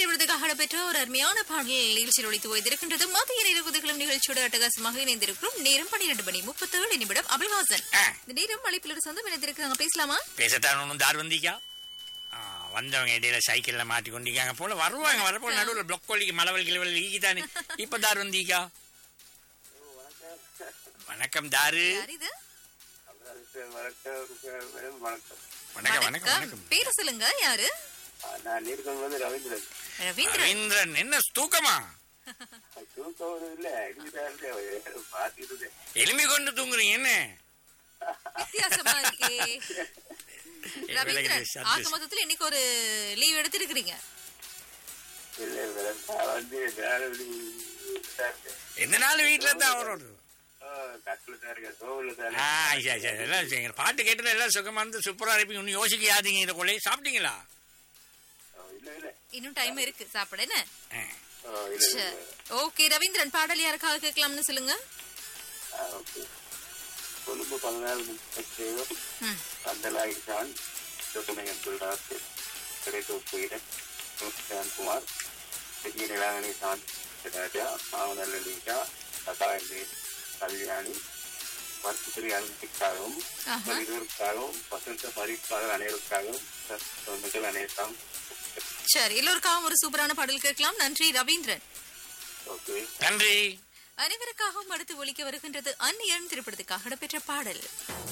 நிறைவுக்காக இடம்பெற்ற ஒரு அருமையான பாடல் நிகழ்ச்சியில் ஒழித்து வைத்திருக்கின்றது மதிய நிறைவுகளும் நிகழ்ச்சியோடு அட்டகாசமாக இணைந்திருக்கிறோம் நேரம் பன்னிரண்டு மணி முப்பத்தேழு நிமிடம் அபுல்ஹாசன் ஆ. இந்த நேரம் அழைப்பில் சொந்தம் இணைந்திருக்கிறாங்க பேசலாமா பேசத்தான் ஒன்றும் தார் வந்திக்கா ஆ, வந்தவங்க இடையில சைக்கிள்ல மாட்டி கொண்டிருக்காங்க போல வருவாங்க வரப்போ நடுவில் பிளொக் வலிக்கு மலை வலிக்கு வலி ஈக்கித்தானே இப்ப தார் வந்திக்கா வணக்கம் தாரு யார் இது வணக்கம் வணக்கம் வணக்கம் வணக்கம் வணக்கம் பேரு சொல்லுங்க யாரு நான் நீர்கொண்டு வந்து ரவீந்திரன் ரவீந்திரன் ரவீந்திரன் என்ன தூக்கமா தூக்கம் இல்ல அடிக்கிறாரு பாத்துட்டு எலும்பி கொண்டு தூங்குறீங்க என்ன வித்தியாசமா இருக்கே ரவீந்திரன் சந்தோஷம். ஆக மொத்தத்துல இன்னைக்கு ஒரு லீவ் எடுத்திருக்கிறீங்க இல்ல இல்ல நான் வந்து நேரடி எந்த நாள் வீட்டுல தான் அவரோட கட்டில தான் இருக்கேன் சோவில் தான் ஆ சரி சரி எல்லாம் சரிங்க. பாட்டு கேட்டது எல்லாம் சுகமா இருந்து சூப்பரா இருப்பீங்க ஒன்னும் யோசிக்காதீங்க இதை கொள்ளை சாப்பிட்டீங்களா இல்ல இல்ல இன்னும் டைம் இருக்கு சாப்பிட என்ன ஆ. இல்ல இல்ல ஓகே ரவீந்திரன் பாடல் யாருக்காக கேட்கலாம்னு சொல்லுங்க ஓகே கொழும்பு பதினாலு முப்பத்தேழு ம். பந்தலாகிசான் சொட்டுமையன் துல்ராசு கிடைத்து உப்புயிடன் குமார் விஜய நிலாங்கனி சாந்த் ராஜா மாவனல்ல லீஜா கதாயந்தி கல்யாணி வர்த்தகரி அனுமதிக்காகவும் ஆஹா. இருவருக்காகவும் வசந்த பரிப்பாளர் அனைவருக்காகவும் சொந்தங்கள் அனைவருக்காகவும் சரி எல்லோருக்காகவும் ஒரு சூப்பரான பாடல் கேட்கலாம் நன்றி ரவீந்திரன் ஓகே நன்றி அனைவருக்காகவும் அடுத்து ஒலிக்க வருகின்றது அந்நியன் திரைப்படத்துக்காக இடம்பெற்ற பாடல்